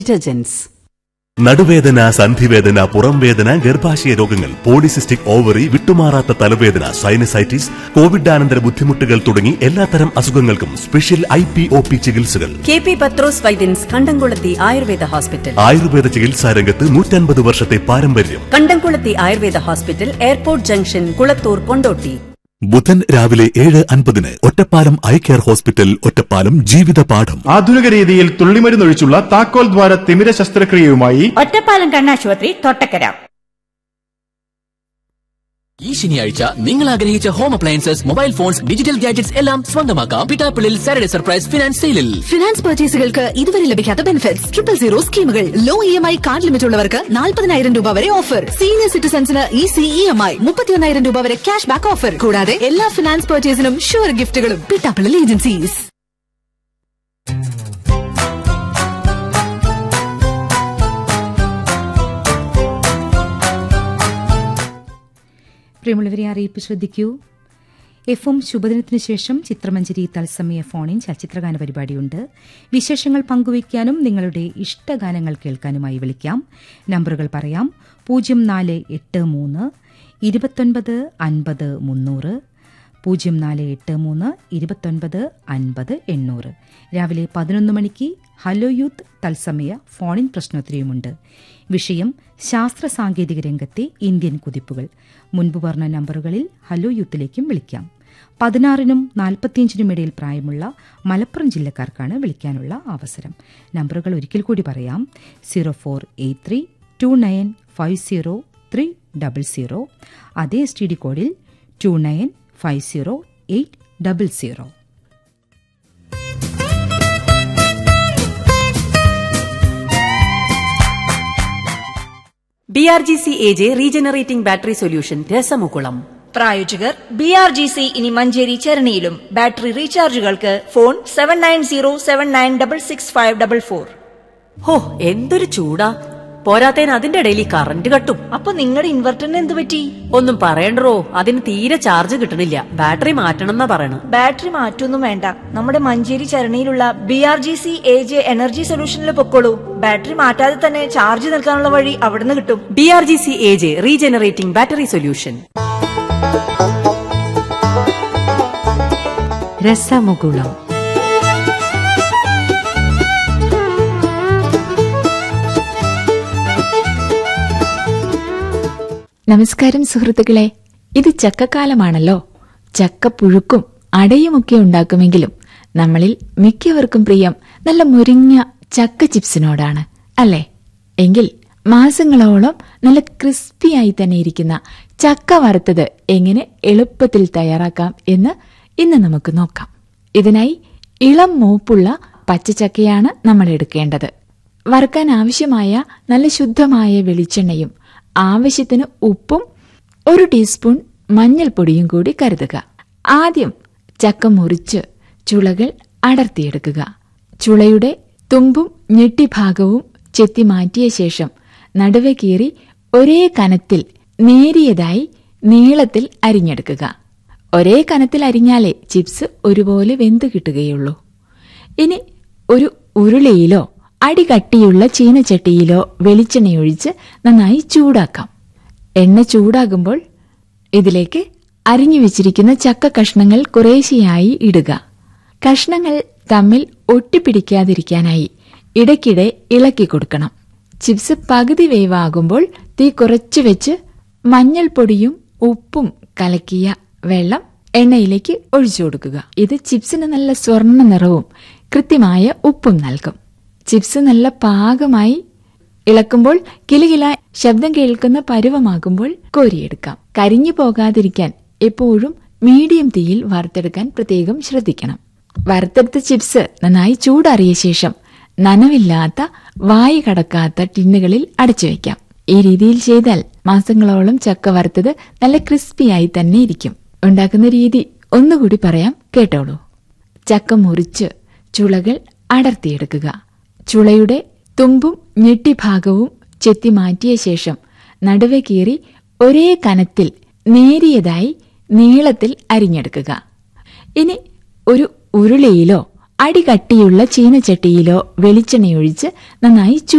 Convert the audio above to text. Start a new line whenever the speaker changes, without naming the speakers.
detergents
നടുവേദന സന്ധിവേദന പുറംവേദന ഗർഭാശയ രോഗങ്ങൾ പോളിസിസ്റ്റിക് ഓവറി വിട്ടുമാറാത്ത തലവേദന സൈനസൈറ്റിസ് കോവിഡാനന്തര ബുദ്ധിമുട്ടുകൾ തുടങ്ങി എല്ലാത്തരം അസുഖങ്ങൾക്കും special I P O P ചികിത്സകൾ
K P Pathros Vaidyans Kandamkulathi Ayurveda hospital
Ayurveda ചികിത്സാ രംഗത്ത് നൂറ്റൻപത് വർഷത്തെ പാരമ്പര്യം
Kandamkulathi Ayurveda hospital airport junction Kulathur Kondotty
ബുധൻ രാവിലെ ഏഴ് അൻപതിന് Ottapalam eye care hospital Ottapalam ജീവിത പാഠം
ആധുനിക രീതിയിൽ തുള്ളിമരുന്നൊഴിച്ചുള്ള താക്കോൽ ദ്വാര തിമിര ശസ്ത്രക്രിയയുമായി
ഒറ്റപ്പാലം കണ്ണാശുപത്രി തൊട്ടക്കര
ഈ ശനിയാഴ്ച നിങ്ങൾ ആഗ്രഹിച്ച home appliances mobile phones digital gadgets എല്ലാം സ്വന്തമാക്കാം പിട്ടാപ്പിളിൽ സാറ്റർഡേ സർപ്രൈസ് ഫിനാൻസ് സെയിലിൽ
ഫിനാൻസ് പർച്ചേസുകൾക്ക് ഇതുവരെ ലഭിക്കാത്ത ബെനിഫിറ്റ്സ് ട്രിപ്പിൾ സീറോ സ്കീമുകൾ low E M I card limit ഉള്ളവർക്ക് നാൽപ്പതിനായിരം രൂപ വരെ ഓഫർ സീനിയർ സിറ്റിസൺസിന് ഈസി ഇ എം ഐ മുപ്പത്തിയൊന്നായിരം രൂപ വരെ ക്യാഷ് ബാക്ക് ഓഫർ കൂടാതെ എല്ലാ ഫിനാൻസ് പർച്ചേസിനും ഷുവർ ഗിഫ്റ്റുകളും പിട്ടാപ്പിളൽ ഏജൻസീസ്
പ്രിയമുള്ളവരെ അറിയിപ്പ് ശ്രദ്ധിക്കൂ എഫ് എം ശുഭദിനത്തിനു ശേഷം ചിത്രമഞ്ജരി തത്സമയ ഫോണിൻ ചലച്ചിത്രഗാന പരിപാടിയുണ്ട് വിശേഷങ്ങൾ പങ്കുവയ്ക്കാനും നിങ്ങളുടെ ഇഷ്ടഗാനങ്ങൾ കേൾക്കാനുമായി വിളിക്കാം നമ്പറുകൾ പറയാം പൂജ്യം നാല് എട്ട് മൂന്ന് ഇരുപത്തൊൻപത് അൻപത് മുന്നൂറ് പൂജ്യം നാല് എട്ട് മൂന്ന് ഇരുപത്തൊൻപത് അൻപത് എണ്ണൂറ് രാവിലെ പതിനൊന്ന് മണിക്ക് ഹലോ യൂത്ത് തത്സമയ ഫോണിൻ പ്രശ്നോത്തരിയുമുണ്ട് വിഷയം ശാസ്ത്ര സാങ്കേതിക രംഗത്തെ ഇന്ത്യൻ കുതിപ്പുകൾ മുൻപ് പറഞ്ഞ നമ്പറുകളിൽ ഹലോ യൂത്തിലേക്കും വിളിക്കാം പതിനാറിനും നാൽപ്പത്തിയഞ്ചിനും ഇടയിൽ പ്രായമുള്ള മലപ്പുറം ജില്ലക്കാർക്കാണ് വിളിക്കാനുള്ള അവസരം നമ്പറുകൾ ഒരിക്കൽ കൂടി പറയാം zero four eight three two nine five zero three double zero അതേ എസ് ടി ഡി കോഡിൽ two nine five zero eight double zero
B R G C A J regenerating battery solution രസമുകുളം
പ്രായോജകർ ബി ആർ ജി സി ഇനി മഞ്ചേരി ചരണിയിലും battery റീചാർജുകൾക്ക് phone seven nine zero seven nine double six five double four
ഹോ എന്തൊരു ചൂടാ പോരാത്തേന് അതിന്റെ ഇടയിൽ ഈ കറണ്ട് കട്ടും
അപ്പൊ നിങ്ങളുടെ ഇൻവെർട്ടറിന് എന്ത് പറ്റി
ഒന്നും പറയണ്ടോ അതിന് തീരെ ചാർജ് കിട്ടണില്ല ബാറ്ററി മാറ്റണം എന്നാ പറയണ
ബാറ്ററി മാറ്റൊന്നും വേണ്ട നമ്മുടെ മഞ്ചേരി ചരണിയിലുള്ള B R G C A J energy സൊല്യൂഷനിൽ പൊക്കോളൂ ബാറ്ററി മാറ്റാതെ തന്നെ ചാർജ് നിൽക്കാനുള്ള വഴി അവിടുന്ന് കിട്ടും
B R G C A J regenerating battery solution രസമുകുളം
നമസ്കാരം സുഹൃത്തുക്കളെ ഇത് ചക്കക്കാലമാണല്ലോ ചക്കപ്പുഴുക്കും അടയുമൊക്കെ ഉണ്ടാക്കുമെങ്കിലും നമ്മളിൽ മിക്കവർക്കും പ്രിയം നല്ല മുരിഞ്ഞ ചക്ക ചിപ്സിനോടാണ് അല്ലേ എങ്കിൽ മാസങ്ങളോളം നല്ല ക്രിസ്പിയായി തന്നെ ഇരിക്കുന്ന ചക്ക വറുത്തത് എങ്ങനെ എളുപ്പത്തിൽ തയ്യാറാക്കാം എന്ന് ഇന്ന് നമുക്ക് നോക്കാം ഇതിനായി ഇളം മൂപ്പുള്ള പച്ചച്ചക്കയാണ് നമ്മൾ എടുക്കേണ്ടത് വറുക്കാൻ ആവശ്യമായ നല്ല ശുദ്ധമായ വെളിച്ചെണ്ണയും ആവശ്യത്തിന് ഉപ്പും ഒരു ടീസ്പൂൺ മഞ്ഞൾപ്പൊടിയും കൂടി കരുതുക ആദ്യം ചക്ക മുറിച്ച് ചുളകൾ അടർത്തിയെടുക്കുക ചുളയുടെ തുമ്പും ഞെട്ടിഭാഗവും ചെത്തി മാറ്റിയ ശേഷം നടുവെ കീറി ഒരേ കനത്തിൽ നേരിയതായി നീളത്തിൽ അരിഞ്ഞെടുക്കുക ഒരേ കനത്തിൽ അരിഞ്ഞാലേ ചിപ്സ് ഒരുപോലെ വെന്ത് കിട്ടുകയുള്ളൂ ഇനി ഒരു ഉരുളിയിലോ അടികട്ടിയുള്ള ചീനച്ചട്ടിയിലോ വെളിച്ചെണ്ണയൊഴിച്ച് നന്നായി ചൂടാക്കാം എണ്ണ ചൂടാകുമ്പോൾ ഇതിലേക്ക് അരിഞ്ഞു വെച്ചിരിക്കുന്ന ചക്ക കഷ്ണങ്ങൾ കുറേശ്ശെയായി ഇടുക കഷ്ണങ്ങൾ തമ്മിൽ ഒട്ടിപ്പിടിക്കാതിരിക്കാനായി ഇടയ്ക്കിടെ ഇളക്കി കൊടുക്കണം ചിപ്സ് പകുതി വേവാകുമ്പോൾ തീ കുറച്ചു വെച്ച് മഞ്ഞൾപ്പൊടിയും ഉപ്പും കലക്കിയ വെള്ളം എണ്ണയിലേക്ക് ഒഴിച്ചു കൊടുക്കുക ഇത് ചിപ്സിന് നല്ല സ്വർണ്ണ നിറവും കൃത്യമായ ഉപ്പും നൽകും ചിപ്സ് നല്ല പാകമായി ഇളക്കുമ്പോൾ കിലുകില ശബ്ദം കേൾക്കുന്ന പരുവമാകുമ്പോൾ കോരിയെടുക്കാം കരിഞ്ഞു പോകാതിരിക്കാൻ എപ്പോഴും മീഡിയം തീയിൽ വറുത്തെടുക്കാൻ പ്രത്യേകം ശ്രദ്ധിക്കണം വറുത്തെടുത്ത ചിപ്സ് നന്നായി ചൂടാറിയ ശേഷം നനവില്ലാത്ത വായി കടക്കാത്ത ടിന്നുകളിൽ അടച്ചു വെക്കാം ഈ രീതിയിൽ ചെയ്താൽ മാസങ്ങളോളം ചക്ക വറുത്തത് നല്ല ക്രിസ്പിയായി തന്നെ ഇരിക്കും ഉണ്ടാക്കുന്ന രീതി ഒന്നുകൂടി പറയാം കേട്ടോളൂ ചക്ക മുറിച്ച് ചുളകൾ അടർത്തിയെടുക്കുക ചുളയുടെ തുമ്പും ഞെട്ടിഭാഗവും ചെത്തി മാറ്റിയ ശേഷം നടുവെ കീറി ഒരേ കനത്തിൽ നേരിയതായി നീളത്തിൽ അരിഞ്ഞെടുക്കുക ഇനി ഒരു ഉരുളിയിലോ അടികട്ടിയുള്ള ചീനച്ചട്ടിയിലോ വെളിച്ചെണ്ണയൊഴിച്ച് നന്നായി